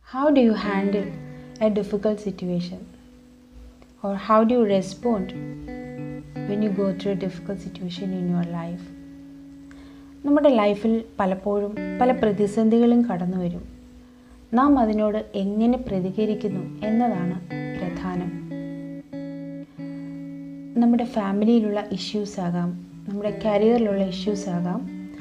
How do you handle a difficult situation? Or how do you respond when you go through a difficult situation in your life? നമ്മുടെ ലൈഫിൽ പലപ്പോഴും പല പ്രതിസന്ധികളും കടന്നു വരും നാം അതിനോട് എങ്ങനെ പ്രതികരിക്കുന്നു എന്നതാണ് പ്രധാനം നമ്മുടെ ഫാമിലിയിലുള്ള ഇഷ്യൂസ് ആകാം നമ്മുടെ കരിയറിലുള്ള ഇഷ്യൂസ് ആകാം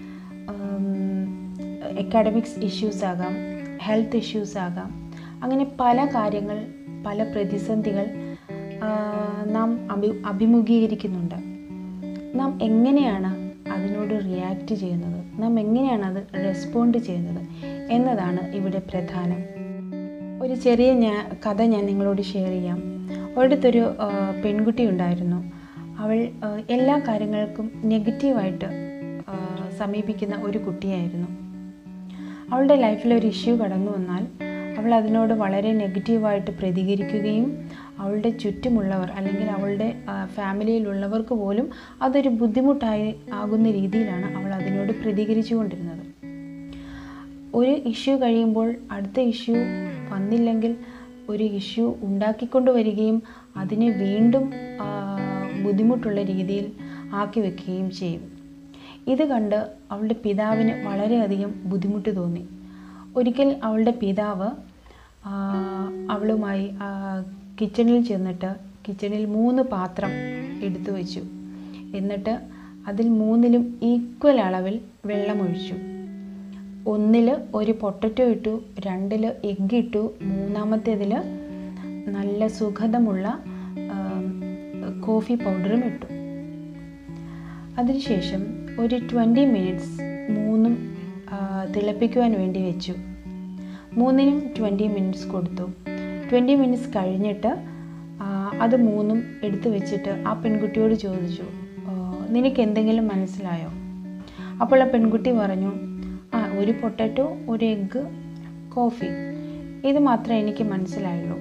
അക്കാഡമിക്സ് ഇഷ്യൂസ് ആകാം ഹെൽത്ത് ഇഷ്യൂസ് ആകാം അങ്ങനെ പല കാര്യങ്ങൾ പല പ്രതിസന്ധികൾ ആ, നാം അഭി അഭിമുഖീകരിക്കുന്നുണ്ട് നാം എങ്ങനെയാണ് അതിനോട് റിയാക്റ്റ് ചെയ്യുന്നത് നാം എങ്ങനെയാണ് അത് റെസ്പോണ്ട് ചെയ്യുന്നത് എന്നതാണ് ഇവിടെ പ്രധാനം ഒരു ചെറിയ ഞാൻ കഥ ഞാൻ നിങ്ങളോട് ഷെയർ ചെയ്യാം ഒരിടത്തൊരു ആ, പെൺകുട്ടി ഉണ്ടായിരുന്നു അവൾ ആ, എല്ലാ കാര്യങ്ങൾക്കും നെഗറ്റീവായിട്ട് ആ, സമീപിക്കുന്ന ഒരു കുട്ടിയായിരുന്നു അവളുടെ ലൈഫിൽ ഒരു ഇഷ്യൂ കടന്നു വന്നാൽ അവൾ അതിനോട് വളരെ നെഗറ്റീവായിട്ട് പ്രതികരിക്കുകയും അവളുടെ ചുറ്റുമുള്ളവർ അല്ലെങ്കിൽ അവളുടെ ആ, ഫാമിലിയിലുള്ളവർക്ക് പോലും അതൊരു ബുദ്ധിമുട്ടായി ആകുന്ന രീതിയിലാണ് അവൾ അതിനോട് പ്രതികരിച്ചു കൊണ്ടിരുന്നത് ഒരു ഇഷ്യൂ കഴിയുമ്പോൾ അടുത്ത ഇഷ്യൂ വന്നില്ലെങ്കിൽ ഒരു ഇഷ്യൂ ഉണ്ടാക്കിക്കൊണ്ട് വരികയും അതിനെ വീണ്ടും ആ, ബുദ്ധിമുട്ടുള്ള രീതിയിൽ ആക്കി വെക്കുകയും ചെയ്യും ഇത് കണ്ട് അവളുടെ പിതാവിന് വളരെയധികം ബുദ്ധിമുട്ട് തോന്നി ഒരിക്കൽ അവളുടെ പിതാവ് ആ, അവളുമായി ആ, കിച്ചണിൽ ചെന്നിട്ട് കിച്ചണിൽ മൂന്ന് പാത്രം എടുത്തു വെച്ചു എന്നിട്ട് അതിൽ മൂന്നിലും ഈക്വൽ അളവിൽ വെള്ളമൊഴിച്ചു ഒന്നിൽ ഒരു പൊട്ടറ്റോ ഇട്ടു രണ്ടിൽ എഗ്ഗ് ഇട്ടു മൂന്നാമത്തേതിൽ നല്ല സുഗന്ധമുള്ള ആം, കോഫി പൗഡറും ഇട്ടു അതിനുശേഷം ഒരു ട്വൻറ്റി മിനിറ്റ്സ് മൂന്നും ആ, തിളപ്പിക്കുവാൻ വേണ്ടി വെച്ചു മൂന്നിനും ട്വൻറ്റി മിനിറ്റ്സ് കൊടുത്തു ട്വൻറ്റി മിനിറ്റ്സ് കഴിഞ്ഞിട്ട് ആ, അത് മൂന്നും എടുത്തു വെച്ചിട്ട് ആ പെൺകുട്ടിയോട് ചോദിച്ചു "ആ, നിനക്ക് എന്തെങ്കിലും മനസ്സിലായോ അപ്പോൾ ആ പെൺകുട്ടി പറഞ്ഞു ആ ഒരു പൊട്ടറ്റോ ഒരു എഗ്ഗ് കോഫി ഇത് മാത്രമേ എനിക്ക് മനസ്സിലായുള്ളൂ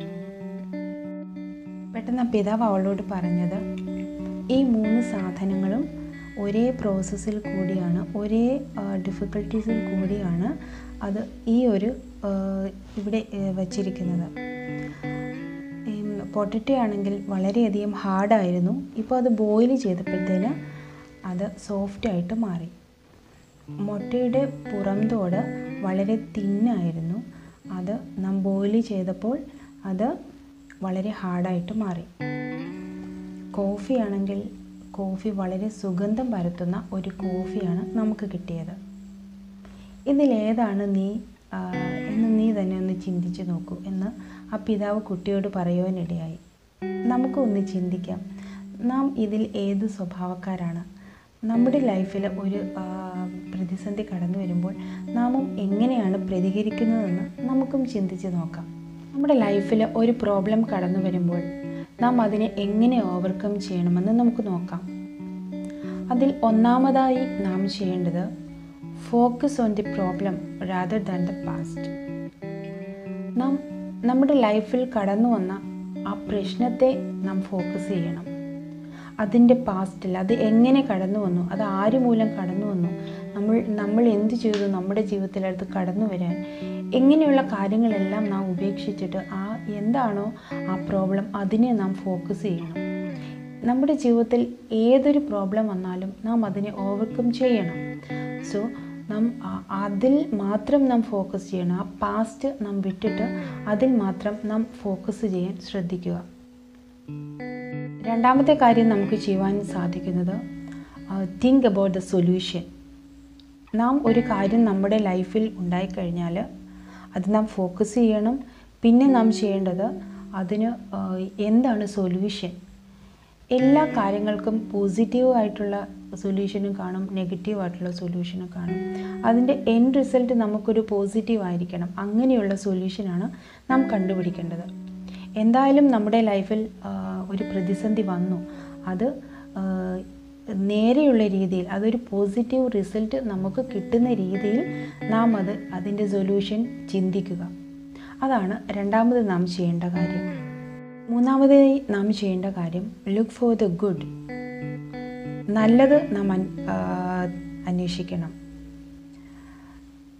പെട്ടെന്ന് ആ പിതാവ് അവളോട് പറഞ്ഞത് ഈ മൂന്ന് സാധനങ്ങളും ഒരേ പ്രോസസ്സിൽ കൂടിയാണ് ഒരേ ഡിഫിക്കൽട്ടീസിൽ കൂടിയാണ് അത് ഈ ഒരു ആ, ഇവിടെ ആ, വച്ചിരിക്കുന്നത് പൊട്ടറ്റോ ആണെങ്കിൽ വളരെയധികം ഹാർഡായിരുന്നു ഇപ്പോൾ അത് ബോയിൽ ചെയ്തപ്പോഴത്തേന് അത് സോഫ്റ്റായിട്ട് മാറി മുട്ടയുടെ പുറംതോട് വളരെ തിന്നായിരുന്നു അത് നാം ബോയിൽ ചെയ്തപ്പോൾ അത് വളരെ ഹാർഡായിട്ട് മാറി കോഫി ആണെങ്കിൽ കോഫി വളരെ സുഗന്ധം പരത്തുന്ന ഒരു കോഫിയാണ് നമുക്ക് കിട്ടിയത് ഇതിലേതാണ് നീ ആ, എന്ന് നീ തന്നെ ഒന്ന് ചിന്തിച്ച് നോക്കൂ എന്ന് ആ പിതാവ് കുട്ടിയോട് പറയുവാനിടയായി നമുക്കൊന്ന് ചിന്തിക്കാം നാം ഇതിൽ ഏത് സ്വഭാവക്കാരാണ് നമ്മുടെ ലൈഫിൽ ഒരു ആ, പ്രതിസന്ധി കടന്നു വരുമ്പോൾ നാമും എങ്ങനെയാണ് പ്രതികരിക്കുന്നതെന്ന് നമുക്കും ചിന്തിച്ച് നോക്കാം നമ്മുടെ ലൈഫിൽ ഒരു പ്രോബ്ലം കടന്നു വരുമ്പോൾ നാം അതിനെ എങ്ങനെ ഓവർകം ചെയ്യണമെന്ന് നമുക്ക് നോക്കാം അതിൽ ഒന്നാമതായി നാം ചെയ്യേണ്ടത് focus on the problem rather than the past നാം നമ്മുടെ ലൈഫിൽ കടന്നു വന്ന ആ പ്രശ്നത്തെ നാം ഫോക്കസ് ചെയ്യണം അതിൻ്റെ പാസ്റ്റിൽ അത് എങ്ങനെ കടന്നു വന്നു അത് ആര് മൂലം കടന്നു വന്നു നമ്മൾ നമ്മൾ എന്ത് ചെയ്തു നമ്മുടെ ജീവിതത്തിൽ അത് കടന്നു വരാൻ ഇങ്ങനെയുള്ള കാര്യങ്ങളെല്ലാം നാം ഉപേക്ഷിച്ചിട്ട് ആ എന്താണോ ആ പ്രോബ്ലം അതിനെ നാം ഫോക്കസ് ചെയ്യണം നമ്മുടെ ജീവിതത്തിൽ ഏതൊരു പ്രോബ്ലം വന്നാലും നാം അതിനെ ഓവർകം ചെയ്യണം സോ നാം ആ- അതിൽ മാത്രം നാം ഫോക്കസ് ചെയ്യണം ആ പാസ്റ്റ് നാം വിട്ടിട്ട് അതിൽ മാത്രം നാം ഫോക്കസ് ചെയ്യാൻ ശ്രദ്ധിക്കുക രണ്ടാമത്തെ കാര്യം നമുക്ക് ചെയ്യുവാൻ സാധിക്കുന്നത് തിങ്ക് അബൌട്ട് ദ സൊല്യൂഷൻ നാം ഒരു കാര്യം നമ്മുടെ ലൈഫിൽ ഉണ്ടായിക്കഴിഞ്ഞാൽ അത് നാം ഫോക്കസ് ചെയ്യണം പിന്നെ നാം ചെയ്യേണ്ടത് അതിന് ആ, എന്താണ് സൊല്യൂഷൻ എല്ലാ കാര്യങ്ങൾക്കും പോസിറ്റീവ് ആയിട്ടുള്ള സൊല്യൂഷനും കാണും നെഗറ്റീവ് ആയിട്ടുള്ള സൊല്യൂഷനും കാണും അതിൻ്റെ എൻഡ് റിസൾട്ട് നമുക്കൊരു പോസിറ്റീവ് ആയിരിക്കണം അങ്ങനെയുള്ള സൊല്യൂഷനാണ് നാം കണ്ടുപിടിക്കേണ്ടത് എന്തായാലും നമ്മുടെ ലൈഫിൽ ആ, ഒരു പ്രതിസന്ധി വന്നു അത് ആ, നേരെയുള്ള രീതിയിൽ അതൊരു പോസിറ്റീവ് റിസൾട്ട് നമുക്ക് കിട്ടുന്ന രീതിയിൽ നാം അത് അതിൻ്റെ സൊല്യൂഷൻ ചിന്തിക്കുക അതാണ് രണ്ടാമത് നാം ചെയ്യേണ്ട കാര്യം മൂന്നാമതായി നാം ചെയ്യേണ്ട കാര്യം ലുക്ക് ഫോർ ദ ഗുഡ് നല്ലത് നാം അൻ- ആ, അന്വേഷിക്കണം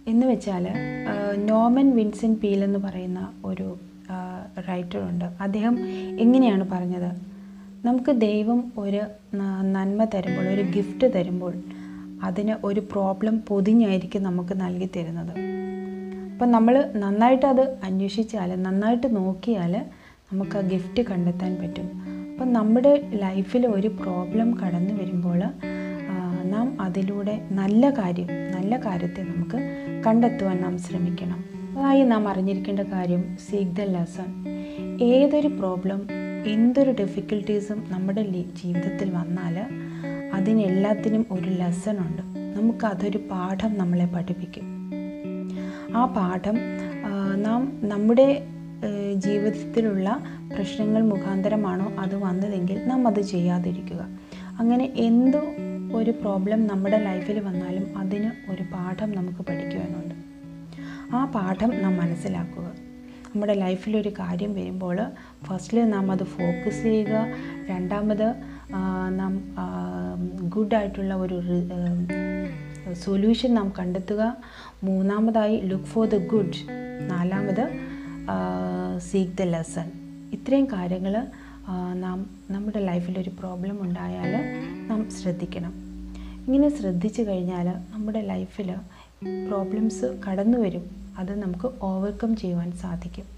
എന്ന് വെച്ചാൽ നോമൻ വിൻസെൻ പീൽ എന്ന് പറയുന്ന ഒരു റൈറ്ററുണ്ട് അദ്ദേഹം എങ്ങനെയാണ് പറഞ്ഞത് നമുക്ക് ദൈവം ഒരു ന- നന്മ തരുമ്പോൾ ഒരു ഗിഫ്റ്റ് തരുമ്പോൾ അതിന് ഒരു പ്രോബ്ലം പൊതിഞ്ഞായിരിക്കും നമുക്ക് നൽകി തരുന്നത് അപ്പം നമ്മൾ നന്നായിട്ട് അത് അന്വേഷിച്ചാൽ നന്നായിട്ട് നോക്കിയാൽ നമുക്ക് ആ ഗിഫ്റ്റ് കണ്ടെത്താൻ പറ്റും അപ്പം നമ്മുടെ ലൈഫിൽ ഒരു പ്രോബ്ലം കടന്നു വരുമ്പോൾ ആ, നാം അതിലൂടെ നല്ല കാര്യം നല്ല കാര്യത്തെ നമുക്ക് കണ്ടെത്തുവാൻ നാം ശ്രമിക്കണം അതായി നാം അറിഞ്ഞിരിക്കേണ്ട കാര്യം സീക്ക് ദ ലെസൺ ഏതൊരു പ്രോബ്ലം എന്തൊരു ഡിഫിക്കൽട്ടീസും നമ്മുടെ ലി- ജീവിതത്തിൽ വന്നാൽ അതിനെല്ലാത്തിനും ഒരു ലെസൺ ഉണ്ട് നമുക്കതൊരു പാഠം നമ്മളെ പഠിപ്പിക്കും ആ പാഠം ആ, നാം നമ്മുടെ ഏ, ജീവിതത്തിലുള്ള പ്രശ്നങ്ങൾ മുഖാന്തരമാണോ അത് വന്നതെങ്കിൽ നാം അത് ചെയ്യാതിരിക്കുക അങ്ങനെ എന്ത് ഒരു പ്രോബ്ലം നമ്മുടെ ലൈഫിൽ വന്നാലും അതിന് ഒരു പാഠം നമുക്ക് പഠിക്കുവാനുണ്ട് ആ പാഠം നാം മനസ്സിലാക്കുക നമ്മുടെ ലൈഫിലൊരു കാര്യം വരുമ്പോൾ ഫസ്റ്റിൽ നാം അത് ഫോക്കസ് ചെയ്യുക രണ്ടാമത് ആ, നാം ഗുഡായിട്ടുള്ള ഒരു സൊല്യൂഷൻ നാം കണ്ടെത്തുക മൂന്നാമതായി ലുക്ക് ഫോർ ദ ഗുഡ് നാലാമത് സീക്ക് ദ ലെസൺ ഇത്രയും കാര്യങ്ങൾ നാം നമ്മുടെ ലൈഫിലൊരു പ്രോബ്ലം ഉണ്ടായാൽ നാം ശ്രദ്ധിക്കണം ഇങ്ങനെ ശ്രദ്ധിച്ചു കഴിഞ്ഞാൽ നമ്മുടെ ലൈഫിൽ പ്രോബ്ലംസ് കടന്നു വരും അത് നമുക്ക് ഓവർകം ചെയ്യുവാൻ സാധിക്കും